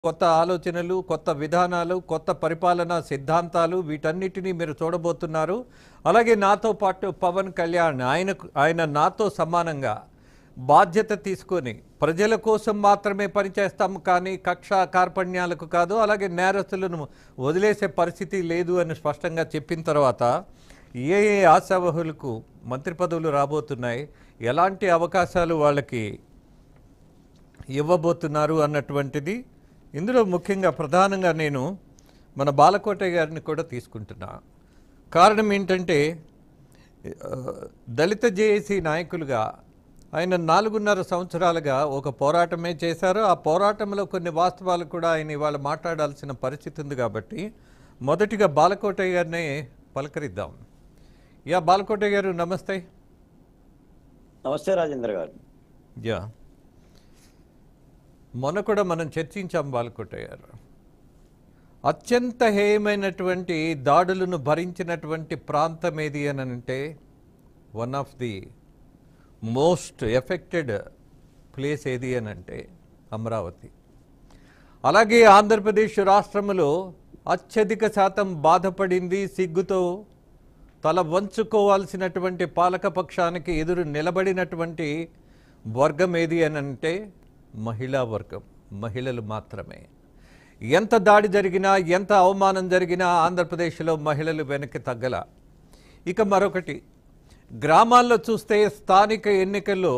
కొత్త ఆలోచనలు కొత్త విధానాలు కొత్త పరిపాలనా సిద్ధాంతాలు వీటన్నిటినీ మీరు చూడబోతున్నారు అలాగే నాతో పాటు పవన్ కళ్యాణ్ ఆయనకు ఆయన నాతో సమానంగా బాధ్యత తీసుకొని ప్రజల కోసం మాత్రమే పనిచేస్తాము కానీ కక్ష కార్పణ్యాలకు కాదు అలాగే నేరస్తులను వదిలేసే పరిస్థితి లేదు అని స్పష్టంగా చెప్పిన తర్వాత ఏ ఏ ఆశావహులకు మంత్రి పదవులు రాబోతున్నాయి ఎలాంటి అవకాశాలు వాళ్ళకి ఇవ్వబోతున్నారు అన్నటువంటిది ఇందులో ముఖ్యంగా ప్రధానంగా నేను మన బాలకోటయ్య గారిని కూడా తీసుకుంటున్నా కారణం ఏంటంటే ఆ, దళిత జేఏసీ నాయకులుగా ఆయన నాలుగున్నర సంవత్సరాలుగా ఒక పోరాటమే చేశారు ఆ పోరాటంలో కొన్ని వాస్తవాలు కూడా ఆయన ఇవాళ మాట్లాడాల్సిన పరిస్థితి ఉంది కాబట్టి మొదటిగా బాలకోటయ్య గారినే పలకరిద్దాం యా బాలకోటయ్య గారు నమస్తే నమస్తే రాజేంద్ర గారు యా మొన్న కూడా మనం చర్చించాం బాలకోటయ్య గారు అత్యంత హేయమైనటువంటి దాడులను భరించినటువంటి ప్రాంతం ఏది అని అంటే one of the most affected place ఏది అని అంటే అమరావతి అలాగే ఆంధ్రప్రదేశ్ రాష్ట్రంలో అత్యధిక శాతం బాధపడింది సిగ్గుతో తల వంచుకోవాల్సినటువంటి పాలకపక్షానికి ఎదురు నిలబడినటువంటి వర్గం ఏది అని అంటే మహిళా వర్గం మహిళలు మాత్రమే ఎంత దాడి జరిగినా ఎంత అవమానం జరిగినా ఆంధ్రప్రదేశ్లో మహిళలు వెనక్కి తగ్గల ఇక మరొకటి గ్రామాల్లో చూస్తే స్థానిక ఎన్నికల్లో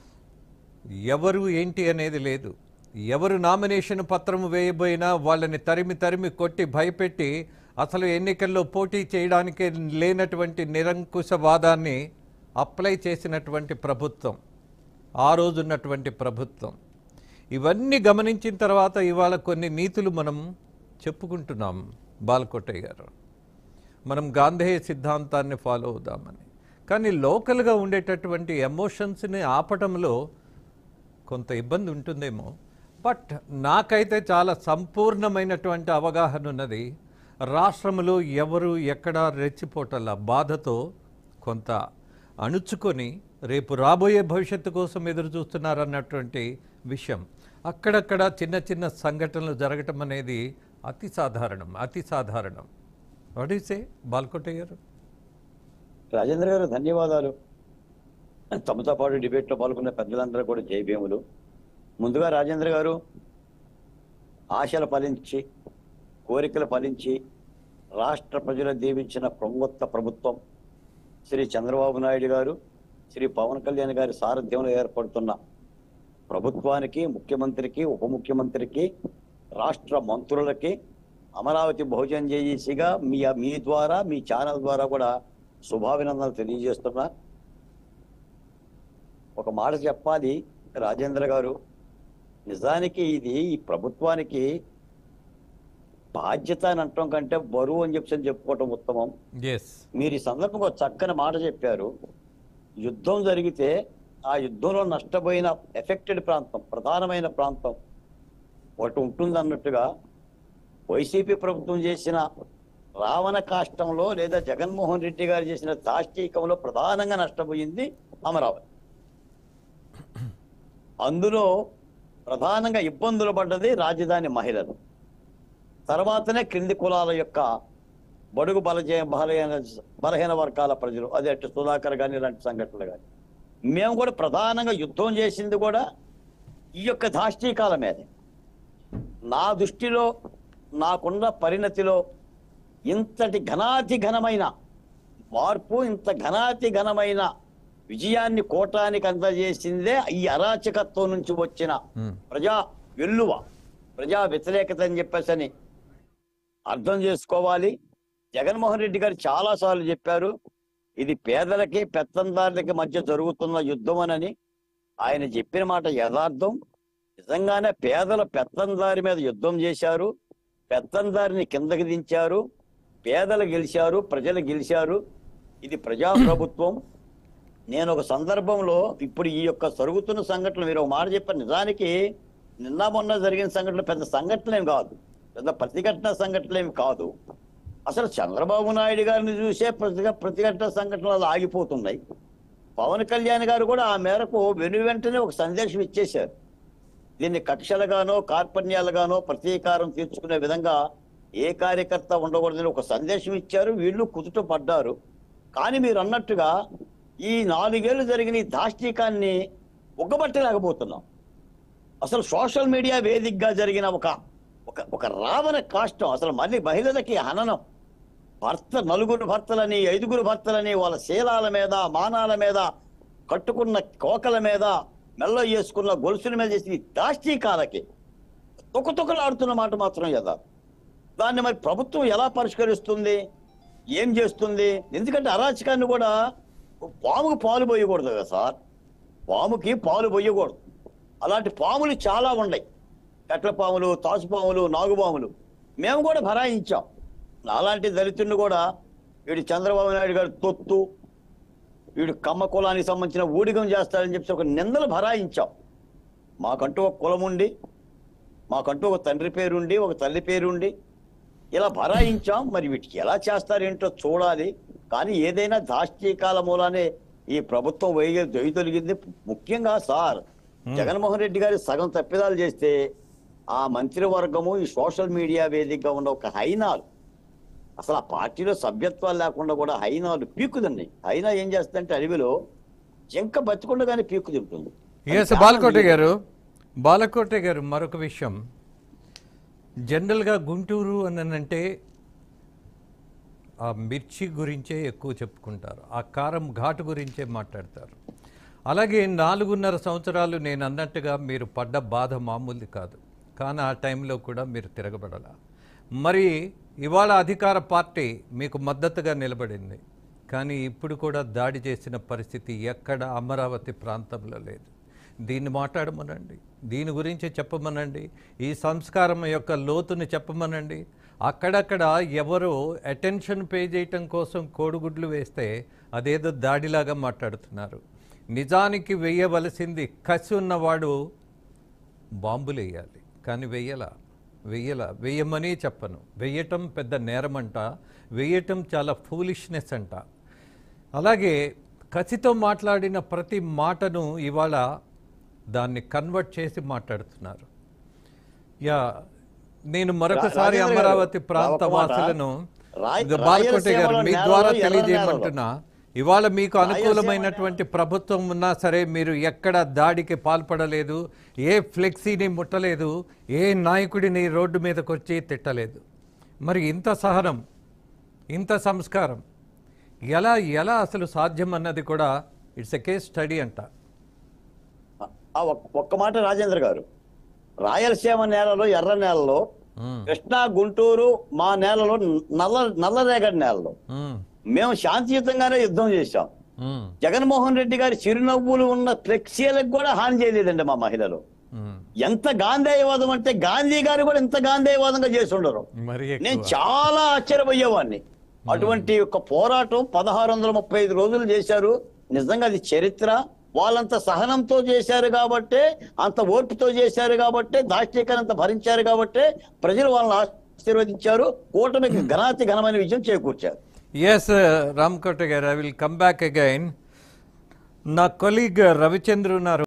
ఎవరు ఏంటి అనేది లేదు ఎవరు నామినేషన్ పత్రం వేయబోయినా వాళ్ళని తరిమి తరిమి కొట్టి భయపెట్టి అసలు ఎన్నికల్లో పోటీ చేయడానికి లేనటువంటి నిరంకుశవాదాన్ని అప్లై చేసినటువంటి ప్రభుత్వం ఆ రోజున్నటువంటి ప్రభుత్వం ఇవన్నీ గమనించిన తర్వాత ఇవాళ కొన్ని నీతులు మనం చెప్పుకుంటున్నాం బాలకోటయ్య గారు మనం గాంధేయ సిద్ధాంతాన్ని ఫాలో అవుదామని కానీ లోకల్గా ఉండేటటువంటి ఎమోషన్స్ని ఆపటంలో కొంత ఇబ్బంది ఉంటుందేమో బట్ నాకైతే చాలా సంపూర్ణమైనటువంటి అవగాహన ఉన్నది రాష్ట్రంలో ఎవరు ఎక్కడ రెచ్చిపోటల్లా బాధతో కొంత అణుచుకొని రేపు రాబోయే భవిష్యత్తు కోసం ఎదురు చూస్తున్నారన్నటువంటి విషయం అక్కడక్కడ చిన్న చిన్న సంఘటనలు జరగటం అనేది అతి సాధారణం అతి సాధారణం వాడిసే బాల్కోటయ్య గారు రాజేంద్ర గారు ధన్యవాదాలు తమతో పాటు డిబేట్లో పాల్గొన్న పెద్దలందరూ కూడా జయభీములు ముందుగా రాజేంద్ర గారు ఆశలు ఫలించి కోరికలు ఫలించి రాష్ట్ర ప్రజలు దీవించిన ప్రభుత్వ ప్రభుత్వం శ్రీ చంద్రబాబు నాయుడు గారు శ్రీ పవన్ కళ్యాణ్ గారి సారథ్యంలో ఏర్పడుతున్న ప్రభుత్వానికి ముఖ్యమంత్రికి ఉప ముఖ్యమంత్రికి రాష్ట్ర మంత్రులకి అమరావతి బహుజన్ జేఈసీగా మీ మీ ద్వారా మీ ఛానల్ ద్వారా కూడా శుభాభినందనలు తెలియజేస్తున్నా ఒక మాట చెప్పాలి రాజేంద్ర గారు నిజానికి ఇది ఈ ప్రభుత్వానికి బాధ్యత అని అంటాం కంటే బరువు అని చెప్పి చెప్పుకోవటం ఉత్తమం ఎస్ మీరు ఈ సందర్భంగా ఒక చక్కని మాట చెప్పారు యుద్ధం జరిగితే ఆ యుద్ధంలో నష్టపోయిన ఎఫెక్టెడ్ ప్రాంతం ప్రధానమైన ప్రాంతం ఒకటి ఉంటుంది అన్నట్టుగా వైసీపీ ప్రభుత్వం చేసిన రావణ కాష్టంలో లేదా జగన్మోహన్ రెడ్డి గారు చేసిన దాష్టీకంలో ప్రధానంగా నష్టపోయింది అమరావతి అందులో ప్రధానంగా ఇబ్బందులు పడ్డది రాజధాని మహిళలు తర్వాతనే క్రింది కులాల యొక్క బడుగు బలజే బలహీన బలహీన వర్గాల ప్రజలు అదే అటు సుధాకర్ కానీ ఇలాంటి సంఘటనలు కానీ మేము కూడా ప్రధానంగా యుద్ధం చేసింది కూడా ఈ యొక్క దాష్టీకాల మీదే నా దృష్టిలో నాకున్న పరిణతిలో ఇంతటి ఘనాతి ఘనమైన మార్పు ఇంత ఘనాతి ఘనమైన విజయాన్ని కోటానికి అందజేసిందే ఈ అరాచకత్వం నుంచి వచ్చిన ప్రజా వెల్లువ ప్రజా వ్యతిరేకత అని చెప్పేసి అని అర్థం చేసుకోవాలి జగన్మోహన్ రెడ్డి గారు చాలా సార్లు చెప్పారు ఇది పేదలకి పెత్తందారులకి మధ్య జరుగుతున్న యుద్ధం అని ఆయన చెప్పిన మాట యథార్థం నిజంగానే పేదల పెత్తందారి మీద యుద్ధం చేశారు పెత్తందారిని కిందకి దించారు పేదలు గెలిచారు ప్రజలు గెలిచారు ఇది ప్రజాప్రభుత్వం నేను ఒక సందర్భంలో ఇప్పుడు ఈ యొక్క జరుగుతున్న సంఘటనలు మీరు ఒక మాట చెప్పారు నిజానికి నిన్న మొన్న జరిగిన సంఘటనలు పెద్ద సంఘటనలేం కాదు పెద్ద ప్రతిఘటన సంఘటనలేమి కాదు అసలు చంద్రబాబు నాయుడు గారిని చూసే ప్రతి ప్రతిఘటన సంఘటనలు ఆగిపోతున్నాయి పవన్ కళ్యాణ్ గారు కూడా ఆ మేరకు వెను వెంటనే ఒక సందేశం ఇచ్చేశారు దీన్ని కక్షలుగానో కార్పణ్యాలుగానో ప్రతీకారం తీర్చుకునే విధంగా ఏ కార్యకర్త ఉండకూడదని ఒక సందేశం ఇచ్చారు వీళ్ళు కుదుట పడ్డారు కానీ మీరు అన్నట్టుగా ఈ నాలుగేళ్లు జరిగిన ఈ దాష్టీకాన్ని ఉగ్గబట్టలేకపోతున్నాం అసలు సోషల్ మీడియా వేదికగా జరిగిన ఒక ఒక ఒక రావణ కాష్టం అసలు మళ్ళీ మహిళలకి హననం భర్త నలుగురు భర్తలని ఐదుగురు భర్తలని వాళ్ళ శీలాల మీద మానాల మీద కట్టుకున్న కోకల మీద మెల్ల వేసుకున్న గొలుసుల మీద చేసిన ఈ దాష్టీకాలకి తుకతుకలాడుతున్న మాట మాత్రం యదా దాన్ని మరి ప్రభుత్వం ఎలా పరిష్కరిస్తుంది ఏం చేస్తుంది ఎందుకంటే అరాచకాన్ని కూడా పాముకు పాలు పోయకూడదు కదా సార్ పాముకి పాలు పోయకూడదు అలాంటి పాములు చాలా ఉన్నాయి కట్ల పాములు తాసు పాములు నాగుపాములు మేము కూడా భరాయించాం అలాంటి దళితుడిని కూడా వీడు చంద్రబాబు నాయుడు గారు తొత్తు వీడు కమ్మ కులానికి సంబంధించిన ఊడిగం చేస్తాడని చెప్పి ఒక నిందలు భరాయించాం మాకంటూ ఒక కులం ఉండి మాకంటూ ఒక తండ్రి పేరుండి ఒక తల్లి పేరుండి ఇలా భరాయించాం మరి వీటికి ఎలా చేస్తారేంటో చూడాలి కానీ ఏదైనా దాష్టీకాల మూలానే ఈ ప్రభుత్వం వైగే దొయ్యతొలిగింది ముఖ్యంగా సార్ జగన్మోహన్ రెడ్డి గారి సగం తప్పిదాలు చేస్తే ఆ మంత్రివర్గము ఈ సోషల్ మీడియా వేదికగా ఉన్న ఒక హైనాలు అసలు ఆ పార్టీలో సభ్యత్వాలు లేకుండా కూడా హైనాలు పీక్కుదండి హైనా ఏం చేస్తుందంటే అడవిలో జింక బతికుండగానే పీక్కు తింటుంది ఎస్ బాలకోట గారు బాలకోట గారు మరొక విషయం జనరల్గా గుంటూరు అని అంటే ఆ మిర్చి గురించే ఎక్కువ చెప్పుకుంటారు ఆ కారం ఘాటు గురించే మాట్లాడతారు అలాగే నాలుగున్నర సంవత్సరాలు నేను అన్నట్టుగా మీరు పడ్డ బాధ మామూలు కాదు కానీ ఆ టైంలో కూడా మీరు తిరగబడాల మరి ఇవాళ అధికార పార్టీ మీకు మద్దతుగా నిలబడింది కానీ ఇప్పుడు కూడా దాడి చేసిన పరిస్థితి ఎక్కడ అమరావతి ప్రాంతంలో లేదు దీన్ని మాట్లాడమనండి దీని గురించి చెప్పమనండి ఈ సంస్కారం యొక్క లోతుని చెప్పమనండి అక్కడక్కడ ఎవరో అటెన్షన్ పే చేయటం కోసం కోడిగుడ్లు వేస్తే అదేదో దాడిలాగా మాట్లాడుతున్నారు నిజానికి వేయవలసింది కసి ఉన్నవాడు బాంబులు వేయాలి కానీ వెయ్యలా వెయ్యలా వెయ్యమని చెప్పను వెయ్యటం పెద్ద నేరమంట వెయ్యటం చాలా ఫూలిష్నెస్ అంట అలాగే కసితో మాట్లాడిన ప్రతి మాటను ఇవాళ దాన్ని కన్వర్ట్ చేసి మాట్లాడుతున్నారు యా నేను మరొకసారి రాజేంద్ర గారు, అమరావతి ప్రాంత ఒక మాట. వాసులను రాయ్- ఇది బాలకోట గారు రాయలసీమలో మీ నేలలో ద్వారా ఎర్ర తెలియజేయమంటున్నా ఇవాళ మీకు రాయలసీమ అనుకూలమైనటువంటి ప్రభుత్వం ఉన్నా సరే మీరు ఎక్కడ దాడికి పాల్పడలేదు ఏ ఫ్లెక్సీని ముట్టలేదు ఏ నాయకుడిని రోడ్డు మీదకి వచ్చి తిట్టలేదు మరి ఇంత సహనం ఇంత సంస్కారం ఎలా ఎలా అసలు సాధ్యం అన్నది కూడా ఇట్స్ ఎ కేస్ స్టడీ అంట ఆ ఒక్- ఒక్క మాట రాజేంద్ర గారు రాయలసీమ నేలలో ఎర్ర నేలలో మ్మ్. కృష్ణా గుంటూరు మా నేలలో నల్ల నల్లరేగడి నేలలో మ్మ్. మేము శాంతియుతంగానే యుద్ధం చేశాం మ్మ్. జగన్మోహన్ రెడ్డి గారి చిరునవ్వులు ఉన్న ఫ్లెక్సీలకు కూడా హాని చేయలేదండి మా మహిళలు మ్మ్. ఎంత గాంధేయవాదం అంటే గాంధీ గారు కూడా ఇంత గాంధేయవాదంగా చేసి ఉండరు మరి నేను ఎక్కువ. చాలా ఆశ్చర్యపోయేవాడిని అటువంటి ఒక పోరాటం పదహారు వందల ముప్పై ఐదు రోజులు చేశారు నిజంగా అది చరిత్ర వాళ్ళంత సహనంతో చేశారు కాబట్టే అంత ఓర్పుతో చేశారు కాబట్టే దాష్టీకాన్ని అంత భరించారు కాబట్టే ప్రజలు వాళ్ళని ఆశీర్వదించారు కూటమికి ఘనాతి ఘనమైన విజయం చేకూర్చారు ఎస్ రామ్కోట గారు I will come back again నా కొలీగ్ రవిచంద్ర ఉన్నారు